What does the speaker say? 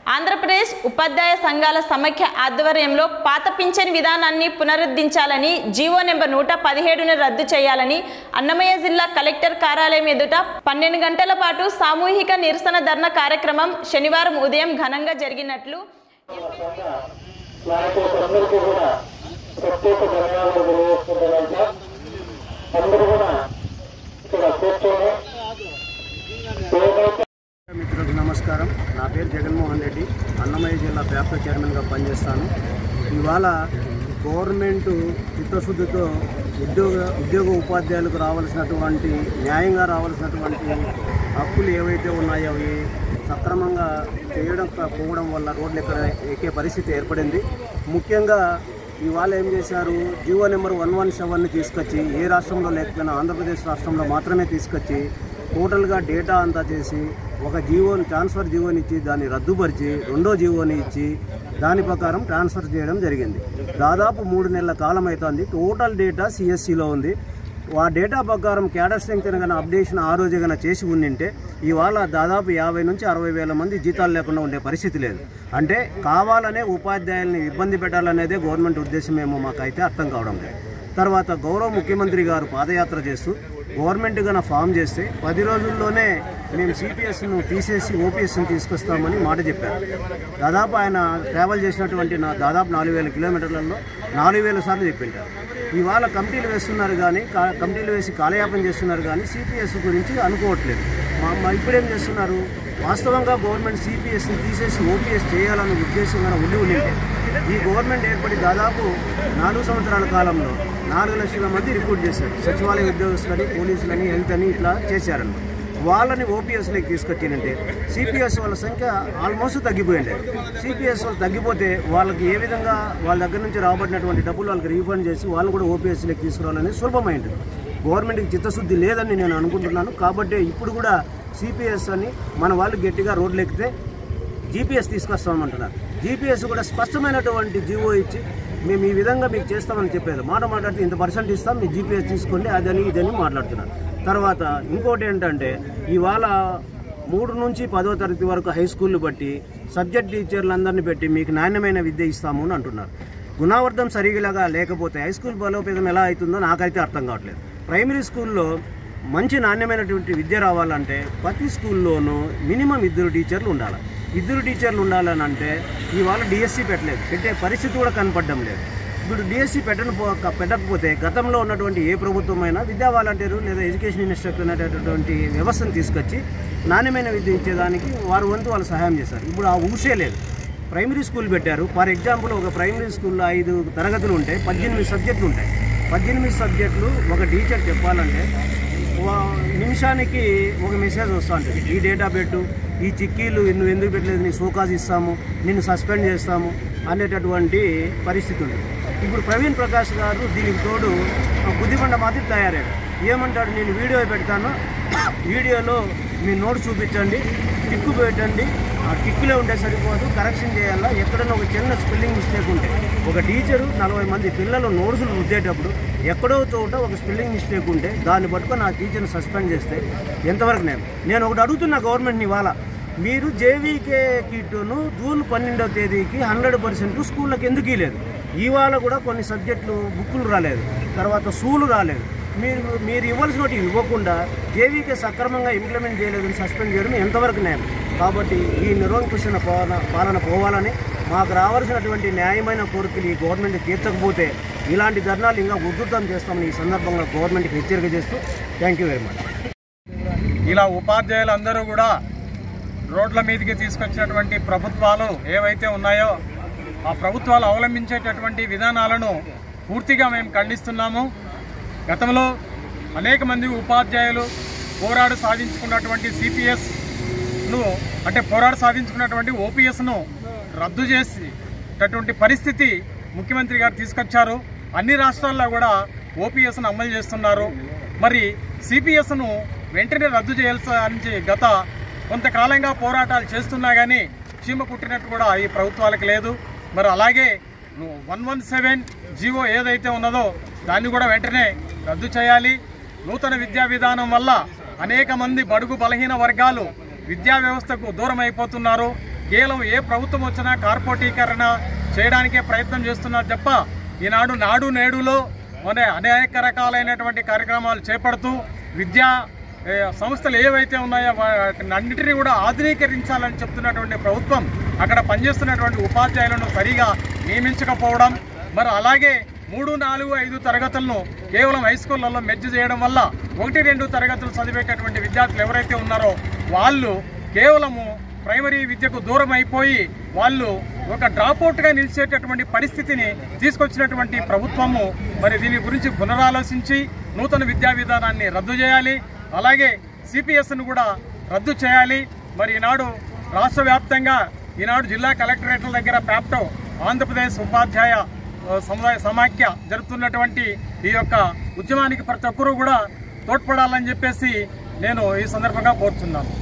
ఆంధ్రప్రదేశ్ ఉపాధ్యాయ సంఘాల సమైక్య ఆధ్వర్యంలో పాత పింఛన్ విధానాన్ని పునరుద్ధరించాలని జీవో నెంబర్ నూట పదిహేడును రద్దు చేయాలని అన్నమయ్య జిల్లా కలెక్టర్ కార్యాలయం ఎదుట పన్నెండు గంటల పాటు సామూహిక నిరసన ధర్నా కార్యక్రమం శనివారం ఉదయం ఘనంగా జరిగినట్లు నాయకులందరికీ కూడా ప్రత్యేక ధన్యవాదాలు తెలియజేసుకుంటున్నాను సార్ అందరూ కూడా ఇక్కడ కూర్చొని ఏదైతే మిత్రులకు నమస్కారం నా పేరు జగన్మోహన్ రెడ్డి అన్నమయ్య జిల్లా వ్యాప్త చైర్మన్గా పనిచేస్తాను ఇవాళ గవర్నమెంట్ చిత్తశుద్ధితో ఉద్యోగ ఉద్యోగ ఉపాధ్యాయులకు రావాల్సినటువంటి న్యాయంగా రావాల్సినటువంటి హక్కులు ఏవైతే ఉన్నాయో అవి సక్రమంగా చేయడం పోవడం వల్ల రోడ్లు ఎక్కడ ఎక్కే పరిస్థితి ఏర్పడింది ముఖ్యంగా ఇవాళ ఏం చేశారు జీవో నెంబర్ వన్ వన్ సెవెన్ని తీసుకొచ్చి ఏ రాష్ట్రంలో లేకపోయినా ఆంధ్రప్రదేశ్ రాష్ట్రంలో మాత్రమే తీసుకొచ్చి టోటల్గా డేటా అంతా చేసి ఒక జీవోని ట్రాన్స్ఫర్ జీవోని ఇచ్చి దాన్ని రద్దుపరిచి రెండో జీవోని ఇచ్చి దాని ప్రకారం ట్రాన్స్ఫర్ చేయడం జరిగింది దాదాపు మూడు నెలల కాలం అవుతుంది టోటల్ డేటా సిఎస్సిలో ఉంది ఆ డేటా ప్రకారం క్యాడర్ స్ట్రెంగ్త్ కనుక అప్డేషన్ ఆ రోజు కనుక చేసి ఉండింటే ఇవాళ దాదాపు యాభై నుంచి అరవై వేల మంది జీతాలు లేకుండా ఉండే పరిస్థితి లేదు అంటే కావాలనే ఉపాధ్యాయుల్ని ఇబ్బంది పెట్టాలనేదే గవర్నమెంట్ ఉద్దేశమేమో మాకైతే అర్థం కావడం లేదు తర్వాత గౌరవ ముఖ్యమంత్రి గారు పాదయాత్ర చేస్తూ గవర్నమెంట్ గన ఫామ్ చేస్తే పది రోజుల్లోనే మేము సిపిఎస్ను తీసేసి ఓపీఎస్ను తీసుకొస్తామని మాట చెప్పారు దాదాపు ఆయన ట్రావెల్ చేసినటువంటి నా దాదాపు నాలుగు వేల కిలోమీటర్లలో నాలుగు వేల సార్లు చెప్పింటారు ఇవాళ కమిటీలు వేస్తున్నారు కానీ కా- కమిటీలు వేసి కాలయాపన చేస్తున్నారు కానీ సిపిఎస్ గురించి అనుకోవట్లేదు మా మా ఇప్పుడేం చేస్తున్నారు వాస్తవంగా గవర్నమెంట్ సిపిఎస్ని తీసేసి ఓపీఎస్ చేయాలన్న ఉద్దేశం కనుక ఉండి ఉండింటే ఈ గవర్నమెంట్ ఏర్పడి దాదాపు నాలుగు సంవత్సరాల కాలంలో నాలుగు లక్షల మంది రిక్రూట్ చేశారు సచివాలయ ఉద్యోగస్తులని పోలీసులని హెల్త్ అని ఇట్లా చేశారన్నమాట వాళ్ళని ఓపీఎస్లోకి తీసుకొచ్చినంటే సిపిఎస్ వాళ్ళ సంఖ్య ఆల్మోస్ట్ తగ్గిపోయింది సిపిఎస్ వాళ్ళు తగ్గిపోతే వాళ్ళకి ఏ విధంగా వాళ్ళ దగ్గర నుంచి రాబడినటువంటి డబ్బులు వాళ్ళకి రీఫండ్ చేసి వాళ్ళు కూడా ఓపీఎస్లోకి తీసుకురావాలనేది సులభమైంది గవర్నమెంట్కి చిత్తశుద్ధి లేదని నేను అనుకుంటున్నాను కాబట్టి ఇప్పుడు కూడా సిపిఎస్ అని మన వాళ్ళు గట్టిగా రోడ్లు ఎక్కితే జీపీఎస్ తీసుకొస్తామంటున్నారు జీపీఎస్ కూడా స్పష్టమైనటువంటి జీవో ఇచ్చి మేము ఈ విధంగా మీకు చేస్తామని చెప్పేది మాట మాట్లాడితే ఇంత పర్సెంట్ ఇస్తాం మీ జీపీఎస్ తీసుకోండి అదని ఇదని మాట్లాడుతున్నారు తర్వాత ఇంకోటి ఏంటంటే ఇవాళ మూడు నుంచి పదో తరగతి వరకు హై స్కూళ్ళు బట్టి సబ్జెక్ట్ టీచర్లందరినీ పెట్టి మీకు నాణ్యమైన విద్య ఇస్తాము అని అంటున్నారు గుణావర్ధం సరిగిలాగా లేకపోతే హై స్కూల్ బలోపేతం ఎలా అవుతుందో నాకైతే అర్థం కావట్లేదు ప్రైమరీ స్కూల్లో మంచి నాణ్యమైనటువంటి విద్య రావాలంటే ప్రతి స్కూల్లోనూ మినిమం ఇద్దరు టీచర్లు ఉండాలి ఇద్దరు టీచర్లు ఉండాలని అంటే ఇవాళ డిఎస్సి పెట్టలేదు పెట్టే పరిస్థితి కూడా కనపడడం లేదు ఇప్పుడు డిఎస్సి పెట్టను పో- పెట్టకపోతే గతంలో ఉన్నటువంటి ఏ ప్రభుత్వమైనా విద్యా వాలంటీరు లేదా ఎడ్యుకేషన్ ఇన్స్ట్రక్టర్ అనేటటువంటి వ్యవస్థను తీసుకొచ్చి నాణ్యమైన విద్య ఇచ్చేదానికి వారు వంతు వాళ్ళు సహాయం చేశారు ఇప్పుడు ఆ ఊసే లేదు ప్రైమరీ స్కూల్ పెట్టారు ఫర్ ఎగ్జాంపుల్ ఒక ప్రైమరీ స్కూల్లో ఐదు తరగతులు ఉంటాయి పద్దెనిమిది సబ్జెక్టులు ఉంటాయి పద్దెనిమిది సబ్జెక్టులు ఒక టీచర్ చెప్పాలంటే వా- నిమిషానికి ఒక మెసేజ్ వస్తూ ఉంటుంది ఈ డేటా పెట్టు ఈ చిక్కీలు నువ్వు ఎందుకు పెట్టలేదు నీ సోకాజ్ ఇస్తాము నిన్ను సస్పెండ్ చేస్తాము అనేటటువంటి పరిస్థితి ఉంది ఇప్పుడు ప్రవీణ్ ప్రకాష్ గారు దీనికి తోడు ఆ బుద్ధిమండ మాదిరి తయారయ్యాడు ఏమంటాడు నేను వీడియో పెడతాను వీడియోలో మీ నోట్ చూపించండి టిక్కు పెట్టండి ఆ టిక్కులే ఉంటే సరిపోదు కరెక్షన్ చేయాలా ఎక్కడైనా ఒక చిన్న స్పెల్లింగ్ మిస్టేక్ ఉంటే ఒక టీచరు నలభై మంది పిల్లలు నోట్సులు రుద్దేటప్పుడు ఎక్కడో చోట ఒక స్పెల్లింగ్ మిస్టేక్ ఉంటే దాన్ని పట్టుకొని ఆ టీచర్ని సస్పెండ్ చేస్తే ఎంతవరకు నేను నేను ఒకటి అడుగుతున్నా గవర్నమెంట్ని ఇవాళ మీరు జేవీకే కిట్టును జూన్ పన్నెండవ తేదీకి హండ్రెడ్ పర్సెంట్ స్కూళ్ళకి ఎందుకు ఇవ్వలేదు ఇవాళ కూడా కొన్ని సబ్జెక్టులు బుక్కులు రాలేదు తర్వాత సూలు రాలేదు మీరు మీరు ఇవ్వాల్సినవి ఇవ్వకుండా జేవీకే సక్రమంగా ఇంప్లిమెంట్ చేయలేదని సస్పెండ్ చేయడం ఎంతవరకు న్యాయం కాబట్టి ఈ నిరంకుశన పాలన పాలన పోవాలని మాకు రావాల్సినటువంటి న్యాయమైన కోరికలు ఈ గవర్నమెంట్ తీర్చకపోతే ఇలాంటి ధర్నాలు ఇంకా ఉధృతం చేస్తామని ఈ సందర్భంగా గవర్నమెంట్కి హెచ్చరిక చేస్తూ థ్యాంక్ యూ వెరీ మచ్ ఇలా ఉపాధ్యాయులందరూ కూడా రోడ్ల మీదకి తీసుకొచ్చినటువంటి ప్రభుత్వాలు ఏవైతే ఉన్నాయో ఆ ప్రభుత్వాలు అవలంబించేటటువంటి విధానాలను పూర్తిగా మేము ఖండిస్తున్నాము గతంలో అనేక మంది ఉపాధ్యాయులు పోరాడు సాధించుకున్నటువంటి సిపిఎస్ను అంటే పోరాడు సాధించుకున్నటువంటి ఓపీఎస్ను రద్దు చేసేటటువంటి పరిస్థితి ముఖ్యమంత్రి గారు తీసుకొచ్చారు అన్ని రాష్ట్రాల్లో కూడా ఓపీఎస్ను అమలు చేస్తున్నారు మరి సిపిఎస్ను వెంటనే రద్దు చేయాల్సి గత కొంతకాలంగా పోరాటాలు చేస్తున్నా కానీ చీమ కుట్టినట్టు కూడా ఈ ప్రభుత్వాలకు లేదు మరి అలాగే వన్ వన్ సెవెన్ జీవో ఏదైతే ఉన్నదో దాన్ని కూడా వెంటనే రద్దు చేయాలి నూతన విద్యా విధానం వల్ల అనేక మంది బడుగు బలహీన వర్గాలు విద్యా వ్యవస్థకు దూరం అయిపోతున్నారు కేవలం ఏ ప్రభుత్వం వచ్చినా కార్పొరేటీకరణ చేయడానికే ప్రయత్నం చేస్తున్నారు తప్ప ఈనాడు నాడు నేడులో మన అనేక రకాలైనటువంటి కార్యక్రమాలు చేపడుతూ విద్యా ఏ, సంస్థలు ఏవైతే ఉన్నాయో వాటిని అన్నిటినీ కూడా ఆధునీకరించాలని చెప్తున్నటువంటి ప్రభుత్వం అక్కడ పనిచేస్తున్నటువంటి ఉపాధ్యాయులను సరిగా నియమించకపోవడం మరి అలాగే మూడు నాలుగు ఐదు తరగతులను కేవలం హై స్కూళ్ళల్లో మెర్జ్ చేయడం వల్ల ఒకటి రెండు తరగతులు చదివేటటువంటి విద్యార్థులు ఎవరైతే ఉన్నారో వాళ్ళు కేవలము ప్రైమరీ విద్యకు దూరం అయిపోయి వాళ్ళు ఒక డ్రాప్అవుట్గా నిలిచేటటువంటి పరిస్థితిని తీసుకొచ్చినటువంటి ప్రభుత్వము మరి దీని గురించి పునరాలోచించి నూతన విద్యా విధానాన్ని రద్దు చేయాలి అలాగే సిపిఎస్ను కూడా రద్దు చేయాలి మరి ఈనాడు రాష్ట్ర వ్యాప్తంగా ఈనాడు జిల్లా కలెక్టరేట్ల దగ్గర ప్యాప్టో ఆంధ్రప్రదేశ్ ఉపాధ్యాయ ఆ, సముదాయ సమాఖ్య జరుపుతున్నటువంటి ఈ యొక్క ఉద్యమానికి ప్రతి ఒక్కరూ కూడా తోడ్పడాలని చెప్పేసి నేను ఈ సందర్భంగా కోరుతున్నాను